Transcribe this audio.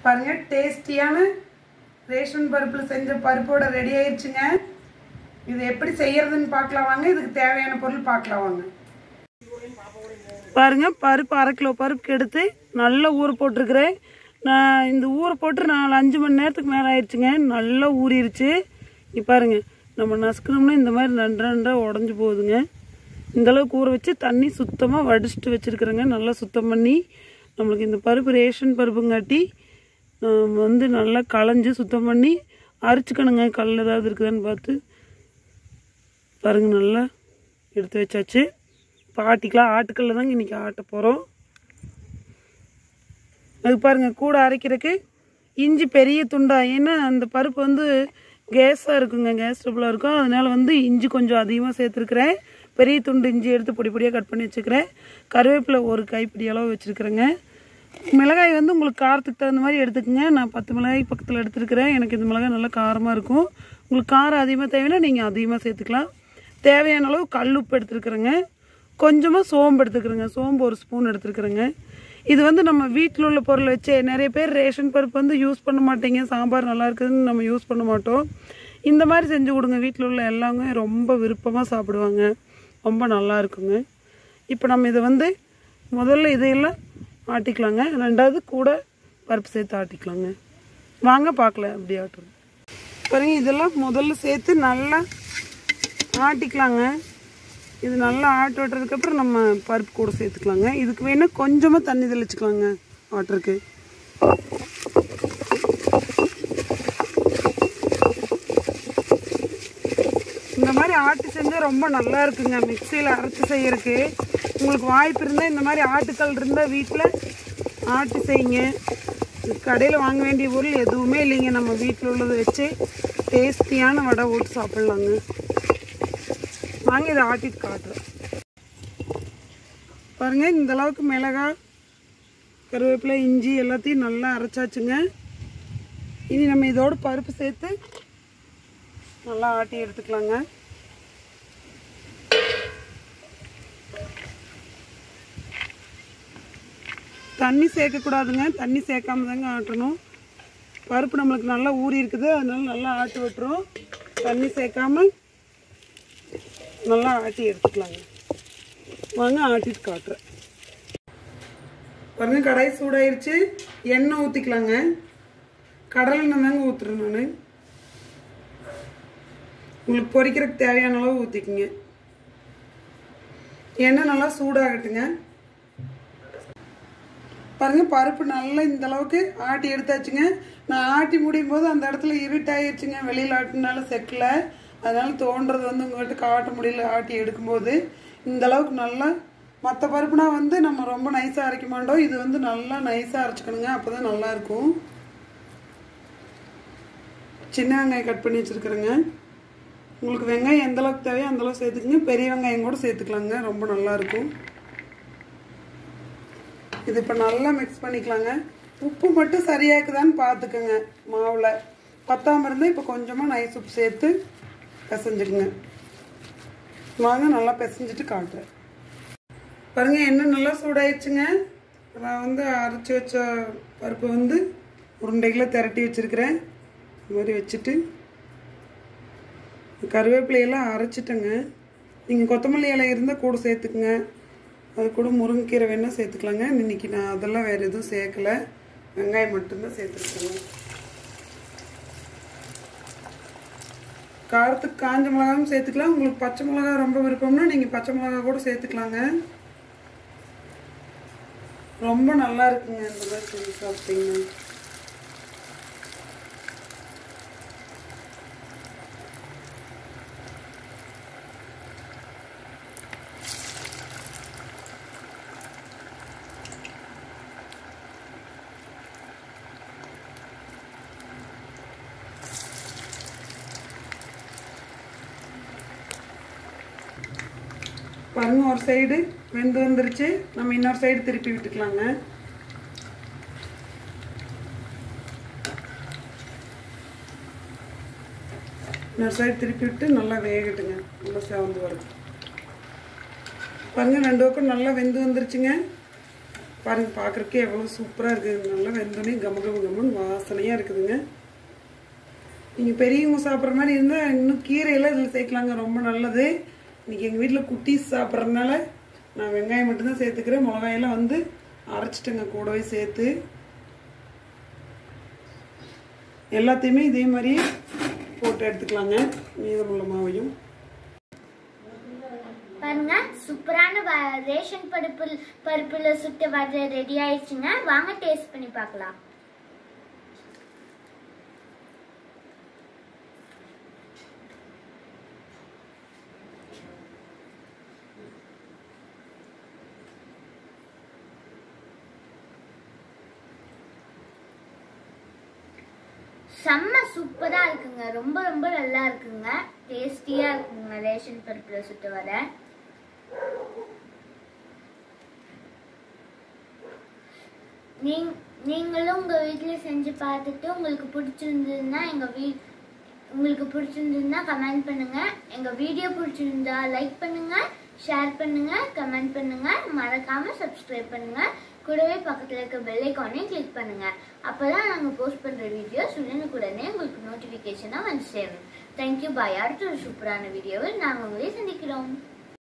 பாருங்க டேஸ்டியான ரேஷன் பருப்பில் செஞ்ச பருப்போட ரெடி ஆயிடுச்சுங்க இது எப்படி செய்யறதுன்னு பார்க்கலாம் வாங்க இதுக்கு தேவையான பொருள் பார்க்கலாம் வாங்க பாருங்க பருப்பு அரை கிலோ பருப்புக்கு எடுத்து நல்லா ஊற போட்டிருக்கிறேன் நான் இந்த ஊற போட்டு நாலு அஞ்சு மணி நேரத்துக்கு மேலே ஆயிடுச்சுங்க நல்லா ஊறிடுச்சு இப்போ பாருங்க நம்ம நசுக்கணும்னா இந்த மாதிரி ரெண்டு ரெண்டாக உடஞ்சி போகுதுங்க இந்த அளவுக்கு ஊற வச்சு தண்ணி சுத்தமாக வடிச்சிட்டு வச்சுருக்குறேங்க நல்லா சுத்தம் பண்ணி நம்மளுக்கு இந்த பருப்பு ரேஷன் பருப்புங்காட்டி ஆஹ், வந்து நல்லா களைஞ்சு சுத்தம் பண்ணி அரைச்சிக்கணுங்க கல் ஏதாவது இருக்குதான்னு பார்த்து பாருங்க நல்லா எடுத்து வச்சாச்சு இப்போ ஆட்டிக்கலாம் ஆட்டுக்கல்ல தாங்க இன்றைக்கி ஆட்ட போகிறோம் அது பாருங்க கூட அரைக்கிறதுக்கு இஞ்சி பெரிய துண்டா ஏன்னா அந்த பருப்பு வந்து கேஸாக இருக்குங்க கேஸ் ட்ரபிளாக இருக்கும் அதனால வந்து இஞ்சி கொஞ்சம் அதிகமாக சேர்த்துருக்குறேன் பெரிய துண்டு இஞ்சி எடுத்து பொடி பொடியாக கட் பண்ணி வச்சுக்கிறேன் கருவேப்பிலை ஒரு கைப்பிடி அளவு வச்சுருக்குறேங்க மிளகாய் வந்து உங்களுக்கு காரத்துக்கு தகுந்த மாதிரி எடுத்துக்கங்க நான் பத்து மிளகாய் பக்கத்தில் எடுத்துருக்கிறேன் எனக்கு இந்த மிளகாய் நல்லா காரமாக இருக்கும் உங்களுக்கு காரம் அதிகமாக தேவைன்னா நீங்கள் அதிகமாக சேர்த்துக்கலாம் தேவையான அளவு கல் உப்பு எடுத்துருக்குறேங்க கொஞ்சமாக சோம்பு எடுத்துக்கிறேங்க சோம்பு ஒரு ஸ்பூன் எடுத்துருக்குறேங்க இது வந்து நம்ம வீட்டில் உள்ள பொருள் வச்சு நிறைய பேர் ரேஷன் பருப்பு வந்து யூஸ் பண்ண மாட்டீங்க சாம்பார் நல்லா இருக்குதுன்னு நம்ம யூஸ் பண்ண மாட்டோம் இந்த மாதிரி செஞ்சு கொடுங்க வீட்டில் உள்ள எல்லாமே ரொம்ப விருப்பமாக சாப்பிடுவாங்க ரொம்ப நல்லா இருக்குங்க இப்போ நம்ம இதை வந்து முதல்ல இதையெல்லாம் ஆட்டிக்கலாங்க ரெண்டாவது கூட பருப்பு சேர்த்து ஆட்டிக்கலாங்க வாங்க பார்க்கல அப்படி ஆட்டுறோம் பாருங்க இதெல்லாம் முதல்ல சேர்த்து நல்லா ஆட்டிக்கலாங்க இது நல்லா ஆட்டு விட்டுறதுக்கப்புறம் நம்ம பருப்பு கூட சேர்த்துக்கலாங்க இதுக்கு வேணால் கொஞ்சமாக தண்ணி தெளிச்சுக்கலாங்க வாட்டருக்கு இந்த மாதிரி ஆட்டு செஞ்சால் ரொம்ப நல்லா இருக்குங்க மிக்சியில் அரைச்சி செய்யறதுக்கு உங்களுக்கு வாய்ப்பு இருந்தால் இந்த மாதிரி ஆட்டுக்கல் இருந்தால் வீட்டில் ஆட்டி செய்யுங்க கடையில் வாங்க வேண்டிய பொருள் எதுவுமே இல்லைங்க நம்ம வீட்டில் உள்ளதை வச்சு டேஸ்டியான வடை ஓட்டு சாப்பிட்லாங்க வாங்க இதை ஆட்டிட்டு காட்டுறேன் பாருங்க இந்த அளவுக்கு மிளகாய் கருவேப்பிலை இஞ்சி எல்லாத்தையும் நல்லா அரைச்சாச்சுங்க இனி நம்ம இதோட பருப்பு சேர்த்து நல்லா ஆட்டி எடுத்துக்கலாங்க தண்ணி சேர்க்கக்கூடாதுங்க தண்ணி சேர்க்காம தாங்க ஆட்டணும் பருப்பு நம்மளுக்கு நல்லா ஊறி இருக்குது அதனால நல்லா ஆட்டி விட்டுரும் தண்ணி சேர்க்காம நல்லா ஆட்டி எடுத்துக்கலாங்க வாங்க ஆட்டிட்டு காட்டுறேன் பாருங்க கடாய் சூடாயிருச்சு எண்ணெய் ஊற்றிக்கலாங்க கடலை எண்ணெய் தாங்க ஊற்றுறேன் நான் உங்களுக்கு பொரிக்கிறதுக்கு தேவையான அளவு ஊற்றிக்குங்க எண்ணெய் நல்லா சூடாகட்டுங்க பாருங்க பருப்பு நல்லா இந்த அளவுக்கு ஆட்டி எடுத்தாச்சுங்க நான் ஆட்டி முடியும் போது அந்த இடத்துல இருட்டாயிருச்சுங்க வெளியில் ஆட்டினால செக்கில் அதனால தோன்றது வந்து உங்கள்கிட்ட காட்ட முடியல ஆட்டி எடுக்கும்போது இந்த அளவுக்கு நல்லா மற்ற பருப்புனா வந்து நம்ம ரொம்ப நைஸாக அரைக்க மாட்டோம் இது வந்து நல்லா நைஸாக அரைச்சிக்கணுங்க அப்போ தான் நல்லாயிருக்கும் சின்ன வெங்காயம் கட் பண்ணி வச்சுருக்குறேங்க உங்களுக்கு வெங்காயம் எந்த அளவுக்கு தேவையோ அந்த அளவுக்கு சேர்த்துக்குங்க பெரிய வெங்காயம் கூட சேர்த்துக்கலாங்க ரொம்ப நல்லாயிருக்கும் இது இப்போ நல்லா மிக்ஸ் பண்ணிக்கலாங்க உப்பு மட்டும் சரியாக்குதான்னு பார்த்துக்குங்க மாவில் பத்தாம இருந்தால் இப்போ கொஞ்சமாக நைஸ் உப்பு சேர்த்து பிசைஞ்சுக்குங்க வாங்க நல்லா பிசைஞ்சிட்டு காட்டுறேன் பாருங்க எண்ணெய் நல்லா சூடாயிடுச்சுங்க நான் வந்து அரைச்சி வச்ச பருப்பு வந்து உருண்டைகளை திரட்டி வச்சுருக்கிறேன் இது மாதிரி வச்சுட்டு கருவேப்பிலையெல்லாம் அரைச்சிட்டேங்க நீங்கள் கொத்தமல்லி இலை இருந்தால் கூட சேர்த்துக்குங்க அது கூட முருங்கைக்கீரை வேணால் சேர்த்துக்கலாங்க இன்னைக்கு நான் அதெல்லாம் வேறு எதுவும் சேர்க்கல வெங்காயம் மட்டும்தான் சேர்த்துருக்கேங்க காரத்துக்கு காஞ்ச மிளகாவும் சேர்த்துக்கலாம் உங்களுக்கு பச்சை மிளகா ரொம்ப விருப்பம்னா நீங்கள் பச்சை மிளகா கூட சேர்த்துக்கலாங்க ரொம்ப நல்லா இருக்குங்க இந்த மாதிரி செஞ்சு சாப்பிட்டீங்கன்னா பாருங்க ஒரு சைடு வெந்து வந்துருச்சு நம்ம இன்னொரு சைடு திருப்பி விட்டுக்கலாங்க இன்னொரு சைடு திருப்பி விட்டு நல்லா வேகட்டுங்க நல்லா செவந்து வரும் பாருங்க ரெண்டு பக்கம் நல்லா வெந்து வந்துருச்சுங்க பாருங்க பார்க்குறக்கே எவ்வளோ சூப்பராக இருக்குது நல்லா வெந்தோடனே கம கம கமன்னு வாசனையாக இருக்குதுங்க நீங்கள் பெரியவங்க சாப்பிட்ற மாதிரி இருந்தால் இன்னும் கீரையெல்லாம் இதில் சேர்க்கலாங்க ரொம்ப நல்லது இன்னைக்கு எங்கள் வீட்டில் குட்டீஸ் சாப்பிட்றதுனால நான் வெங்காயம் மட்டும்தான் சேர்த்துக்கிறேன் மிளகாயெல்லாம் வந்து அரைச்சிட்டேங்க கூடவே சேர்த்து எல்லாத்தையுமே இதே மாதிரி போட்டு எடுத்துக்கலாங்க மீதமுள்ள மாவையும் பாருங்க சூப்பரான வ- ரேஷன் பருப்பு பருப்புல சுட்டு வடை ரெடி ஆயிடுச்சுங்க வாங்க டேஸ்ட் பண்ணி பார்க்கலாம் செம்ம சூப்பரா இருக்குங்க ரொம்ப ரொம்ப நல்லா இருக்குங்க டேஸ்டியா இருக்குங்க ரேஷன் பருப்புல சுட்டு வடை நீங் நீங்களும் உங்க வீட்ல செஞ்சு பார்த்துட்டு உங்களுக்கு பிடிச்சிருந்ததுன்னா எங்க வீ உங்களுக்கு பிடிச்சிருந்ததுன்னா கமெண்ட் பண்ணுங்க எங்க வீடியோ பிடிச்சிருந்தா லைக் பண்ணுங்க ஷேர் பண்ணுங்க கமெண்ட் பண்ணுங்க மறக்காம சப்ஸ்கிரைப் பண்ணுங்க கூடவே பக்கத்துல இருக்க பெல் ஐக்கானையும் கிளிக் பண்ணுங்க அப்பதான் நாங்க போஸ்ட் பண்ற வீடியோஸ் உடனுக்குடனே உங்களுக்கு நோட்டிபிகேஷனா வந்து சேரும் தேங்க்யூ பாய் அடுத்த ஒரு சூப்பரான வீடியோவில் நாங்க உங்களை சந்திக்கிறோம்